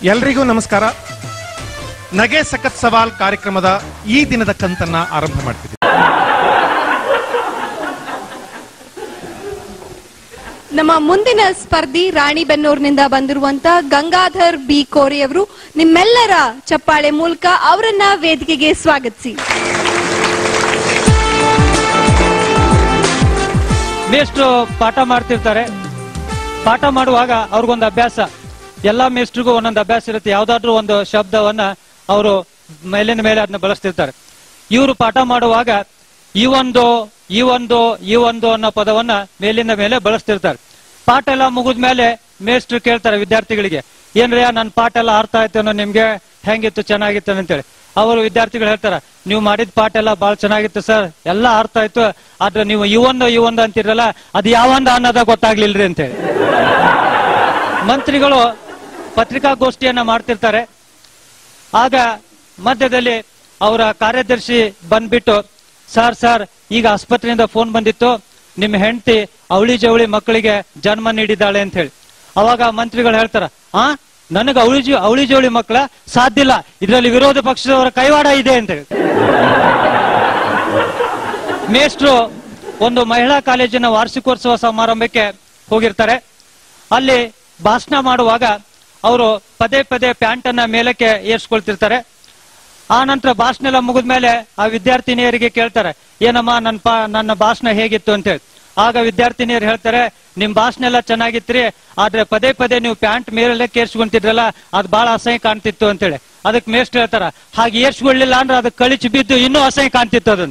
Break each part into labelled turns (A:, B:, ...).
A: ಎಲ್ರಿಗೂ ನಮಸ್ಕಾರ ನಗೆ ಸಖತ್ ಸವಾಲ್ ಕಾರ್ಯಕ್ರಮದ ಈ ದಿನದ ಕಂತನ್ನ ಆರಂಭ ಮಾಡ್ತಿದ್ದೀವಿ
B: ನಮ್ಮ ಮುಂದಿನ ಸ್ಪರ್ಧಿ ರಾಣಿಬೆನ್ನೂರಿನಿಂದ ಬಂದಿರುವಂತ ಗಂಗಾಧರ್ ಬಿ ಕೋರೆ ಅವರು ನಿಮ್ಮೆಲ್ಲರ ಚಪ್ಪಾಳೆ ಮೂಲಕ ಅವರನ್ನ ವೇದಿಕೆಗೆ ಸ್ವಾಗತಿಸಿ
C: ಮೇಷ್ಟ್ರು ಪಾಠ ಮಾಡ್ತಿರ್ತಾರೆ ಪಾಠ ಮಾಡುವಾಗ ಅವ್ರಿಗೊಂದು ಅಭ್ಯಾಸ ಎಲ್ಲಾ ಮೇಷ್ಟ್ರಿಗೂ ಒಂದೊಂದು ಅಭ್ಯಾಸ ಇರುತ್ತೆ ಯಾವ್ದಾದ್ರು ಒಂದು ಶಬ್ದವನ್ನ ಅವರು ಮೇಲಿನ ಮೇಲೆ ಅದನ್ನ ಬಳಸ್ತಿರ್ತಾರೆ ಇವರು ಪಾಠ ಮಾಡುವಾಗ ಈ ಒಂದು ಈ ಒಂದು ಈ ಒಂದು ಅನ್ನೋ ಪದವನ್ನ ಮೇಲಿಂದ ಮೇಲೆ ಬಳಸ್ತಿರ್ತಾರೆ ಪಾಠ ಎಲ್ಲ ಮುಗಿದ ಮೇಲೆ ಮೇಷ್ಟ್ರು ಕೇಳ್ತಾರೆ ವಿದ್ಯಾರ್ಥಿಗಳಿಗೆ ಏನ್ರಿ ನನ್ನ ಪಾಠ ಎಲ್ಲ ಅರ್ಥ ಆಯ್ತೇನೋ ನಿಮ್ಗೆ ಹೆಂಗಿತ್ತು ಚೆನ್ನಾಗಿತ್ತು ಅಂತೇಳಿ ಅವರು ವಿದ್ಯಾರ್ಥಿಗಳು ಹೇಳ್ತಾರ ನೀವು ಮಾಡಿದ ಪಾಠ ಎಲ್ಲ ಬಹಳ ಚೆನ್ನಾಗಿತ್ತು ಸರ್ ಎಲ್ಲ ಅರ್ಥ ಆಯ್ತು ಆದ್ರೆ ನೀವು ಈ ಒಂದು ಈ ಒಂದು ಅಂತಿರಲ್ಲ ಅದು ಯಾವೊಂದು ಅನ್ನೋದ ಗೊತ್ತಾಗ್ಲಿಲ್ರಿ ಅಂತೇಳಿ ಮಂತ್ರಿಗಳು ಪತ್ರಿಕಾಗೋಷ್ಠಿಯನ್ನ ಮಾಡ್ತಿರ್ತಾರೆ ಆಗ ಮಧ್ಯದಲ್ಲಿ ಅವರ ಕಾರ್ಯದರ್ಶಿ ಬಂದ್ಬಿಟ್ಟು ಸರ್ ಸರ್ ಈಗ ಆಸ್ಪತ್ರೆಯಿಂದ ಫೋನ್ ಬಂದಿತ್ತು ನಿಮ್ಮ ಹೆಂಡತಿ ಅವಳಿ ಜವಳಿ ಮಕ್ಕಳಿಗೆ ಜನ್ಮ ನೀಡಿದ್ದಾಳೆ ಅಂತ ಹೇಳಿ ಅವಾಗ ಮಂತ್ರಿಗಳು ಹೇಳ್ತಾರ ಆ ನನಗೆ ಅವಳಿ ಜಿ ಅವಳಿ ಜವಳಿ ಮಕ್ಕಳ ಸಾಧ್ಯ ಇಲ್ಲ ಇದರಲ್ಲಿ ವಿರೋಧ ಪಕ್ಷದವರ ಕೈವಾಡ ಇದೆ ಅಂತ ಹೇಳಿ ಮೇಷ್ಟ್ರು ಒಂದು ಮಹಿಳಾ ಕಾಲೇಜಿನ ವಾರ್ಷಿಕೋತ್ಸವ ಸಮಾರಂಭಕ್ಕೆ ಹೋಗಿರ್ತಾರೆ ಅಲ್ಲಿ ಭಾಷಣ ಮಾಡುವಾಗ ಅವರು ಪದೇ ಪದೇ ಪ್ಯಾಂಟ್ ಅನ್ನ ಮೇಲಕ್ಕೆ ಏರ್ಸ್ಕೊಳ್ತಿರ್ತಾರೆ ಆ ನಂತರ ಭಾಷಣ ಎಲ್ಲ ಮುಗಿದ್ಮೇಲೆ ಆ ವಿದ್ಯಾರ್ಥಿನಿಯರಿಗೆ ಕೇಳ್ತಾರೆ ಏನಮ್ಮ ನನ್ನ ಪಾ ನನ್ನ ಭಾಷಣ ಹೇಗಿತ್ತು ಅಂತೇಳಿ ಆಗ ವಿದ್ಯಾರ್ಥಿನಿಯರು ಹೇಳ್ತಾರೆ ನಿಮ್ ಭಾಷಣ ಎಲ್ಲ ಚೆನ್ನಾಗಿತ್ರಿ ಆದ್ರೆ ಪದೇ ಪದೇ ನೀವು ಪ್ಯಾಂಟ್ ಮೇಲೆ ಏರ್ಸ್ಕೊಂತಿದ್ರಲ್ಲ ಅದು ಬಹಳ ಅಸಹ್ಯ ಕಾಣ್ತಿತ್ತು ಅಂತೇಳಿ ಅದಕ್ಕೆ ಮೇಸ್ಟ್ ಹೇಳ್ತಾರ ಹಾಗೆ ಏರ್ಸ್ಕೊಳ್ಳಿಲ್ಲ ಅಂದ್ರೆ ಅದಕ್ಕೆ ಕಳಿಚಿ ಬಿದ್ದು ಇನ್ನೂ ಅಸಹ್ಯ ಕಾಣ್ತಿತ್ತು ಅದನ್ನ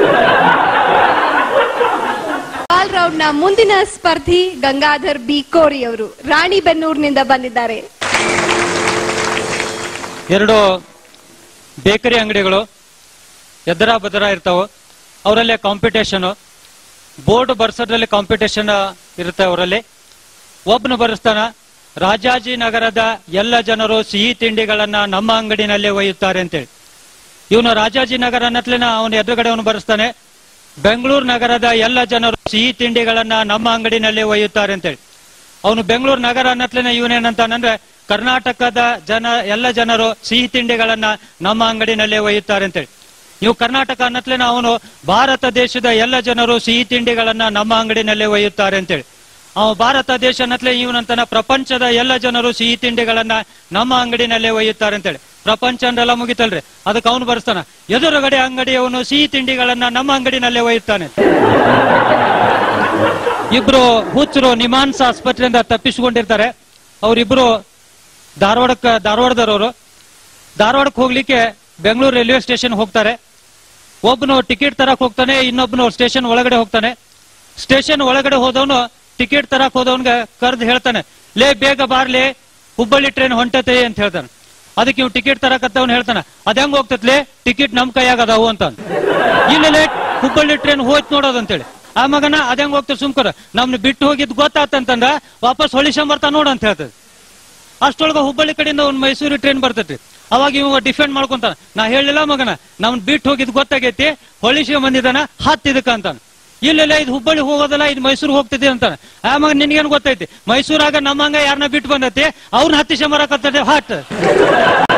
B: ಆಲ್ ರೌಂಡ್ ನ ಮುಂದಿನ ಸ್ಪರ್ಧಿ ಗಂಗಾಧರ್ ಬಿ ಕೋರಿ ಅವರು ರಾಣಿಬೆನ್ನೂರಿನಿಂದ ಬಂದಿದ್ದಾರೆ
C: ಎರಡು ಬೇಕರಿ ಅಂಗಡಿಗಳು ಎದರ ಬದರ ಇರ್ತಾವ ಅವರಲ್ಲೇ ಕಾಂಪಿಟೇಷನ್ ಬೋರ್ಡ್ ಬರ್ಸೋದ್ರಲ್ಲಿ ಕಾಂಪಿಟೇಷನ್ ಇರುತ್ತೆ ಅವರಲ್ಲಿ ಒಬ್ಬನು ಬರೆಸ್ತಾನ ರಾಜಾಜಿನಗರದ ಎಲ್ಲ ಜನರು ಸಿಹಿ ತಿಂಡಿಗಳನ್ನ ನಮ್ಮ ಅಂಗಡಿನಲ್ಲೇ ಒಯ್ಯುತ್ತಾರೆ ಅಂತೇಳಿ ಇವನು ರಾಜಾಜಿನಗರ ಅನ್ನತ್ಲೇನ ಅವನ ಎದುರುಗಡೆ ಅವನು ಬರೆಸ್ತಾನೆ ಬೆಂಗಳೂರು ನಗರದ ಎಲ್ಲ ಜನರು ಸಿಹಿ ತಿಂಡಿಗಳನ್ನ ನಮ್ಮ ಅಂಗಡಿನಲ್ಲೇ ಒಯ್ಯುತ್ತಾರೆ ಅಂತೇಳಿ ಅವನು ಬೆಂಗಳೂರು ನಗರ ಅನ್ನತ್ಲೇನೆ ಇವನೇನಂತಾನಂದ್ರೆ ಕರ್ನಾಟಕದ ಜನ ಎಲ್ಲ ಜನರು ಸಿಹಿ ತಿಂಡಿಗಳನ್ನ ನಮ್ಮ ಅಂಗಡಿನಲ್ಲೇ ಒಯ್ಯುತ್ತಾರೆ ಅಂತೇಳಿ ನೀವು ಕರ್ನಾಟಕ ಅನ್ನತ್ಲೇನ ಅವನು ಭಾರತ ದೇಶದ ಎಲ್ಲ ಜನರು ಸಿಹಿ ತಿಂಡಿಗಳನ್ನ ನಮ್ಮ ಅಂಗಡಿನಲ್ಲೇ ಒಯ್ಯುತ್ತಾರೆ ಅಂತೇಳಿ ಅವ ಭಾರತ ದೇಶ ಅನ್ನತ್ಲೆ ಇವನಂತನ ಪ್ರಪಂಚದ ಎಲ್ಲ ಜನರು ಸಿಹಿ ತಿಂಡಿಗಳನ್ನ ನಮ್ಮ ಅಂಗಡಿನಲ್ಲೇ ಒಯ್ಯುತ್ತಾರೆ ಅಂತೇಳಿ ಪ್ರಪಂಚ ಅಂದ್ರೆಲ್ಲ ಮುಗಿತಲ್ರಿ ಅದಕ್ಕೆ ಅವನು ಬರ್ಸ್ತಾನ ಎದುರುಗಡೆ ಅಂಗಡಿಯವನು ಸಿಹಿ ತಿಂಡಿಗಳನ್ನ ನಮ್ಮ ಅಂಗಡಿನಲ್ಲೇ ಒಯ್ಯುತ್ತಾನೆ ಇಬ್ರು ಹುಚ್ಚರು ನಿಮಾನ್ಸ್ ಆಸ್ಪತ್ರೆಯಿಂದ ತಪ್ಪಿಸಿಕೊಂಡಿರ್ತಾರೆ ಅವರಿಬ್ರು ಧಾರವಾಡಕ್ಕ ಧಾರವಾಡದವರು ಧಾರವಾಡಕ್ಕೆ ಹೋಗ್ಲಿಕ್ಕೆ ಬೆಂಗಳೂರು ರೈಲ್ವೆ ಸ್ಟೇಷನ್ ಹೋಗ್ತಾರೆ ಒಬ್ಬನು ಟಿಕೆಟ್ ತರಕ್ ಹೋಗ್ತಾನೆ ಇನ್ನೊಬ್ಬನು ಸ್ಟೇಷನ್ ಒಳಗಡೆ ಹೋಗ್ತಾನೆ ಸ್ಟೇಷನ್ ಒಳಗಡೆ ಹೋದವನು ಟಿಕೆಟ್ ತರಕ್ ಹೋದವನ್ಗೆ ಕರೆದು ಹೇಳ್ತಾನೆ ಲೇ ಬೇಗ ಬಾರ್ಲಿ ಹುಬ್ಬಳ್ಳಿ ಟ್ರೈನ್ ಹೊಂಟತೆ ಅಂತ ಹೇಳ್ತಾನೆ ಅದಕ್ಕೆ ಇವ್ ಟಿಕೆಟ್ ತರಕತ್ತವನ್ ಹೇಳ್ತಾನೆ ಅದ್ ಹೆಂಗ್ ಹೋಗ್ತತ್ಲೆ ಟಿಕೆಟ್ ನಮ್ ಕೈಯಾಗ ಅದಾವು ಅಂತ ಇಲ್ಲ ಹುಬ್ಬಳ್ಳಿ ಟ್ರೈನ್ ಹೋಯ್ತು ನೋಡೋದಂತೇಳಿ ಆ ಮಗನ ಅದ್ ಹೆಂಗ್ ಹೋಗ್ತಾರೆ ಸುಮ್ಕರ ನಮ್ನ ಬಿಟ್ಟು ಹೋಗಿದ್ ಗೊತ್ತಾತಂತಂದ್ರ ವಾಪಸ್ ಹೊಳಿಸ್ಕೊಂಬರ್ತಾ ನೋಡ ಅಂತ ಹೇಳ್ತದೆ ಅಷ್ಟೊಳಗ ಹುಬ್ಬಳ್ಳಿ ಕಡೆಯಿಂದ ಒಂದ್ ಮೈಸೂರು ಟ್ರೈನ್ ಬರ್ತೈತಿ ಅವಾಗ ಇವ ಡಿಫೆಂಡ್ ಮಾಡ್ಕೊಂತಾನ ನಾ ಹೇಳಿಲ್ಲ ಮಗನ ನಮ್ನ್ ಬಿಟ್ಟು ಹೋಗಿದ್ ಗೊತ್ತಾಗೈತಿ ಹೊಳಿಸಿ ಬಂದಿದ್ದಾನ ಹತ್ತಿದಕ್ಕ ಅಂತಾನ ಇಲ್ಲ ಇದು ಹುಬ್ಬಳ್ಳಿ ಹೋಗೋದಲ್ಲ ಇದು ಮೈಸೂರು ಹೋಗ್ತಿದೆ ಅಂತಾನ ಆ ಮಗ ನಿನ್ಗೇನ್ ಗೊತ್ತೈತಿ ಮೈಸೂರಾಗ ನಮ್ಮಂಗ ಯಾರನ್ನ ಬಿಟ್ಟು ಬಂದೈತಿ ಅವ್ರನ್ನ ಹತ್ತಿಸ ಮರಕತ್ತದೆ ಹಾಟ್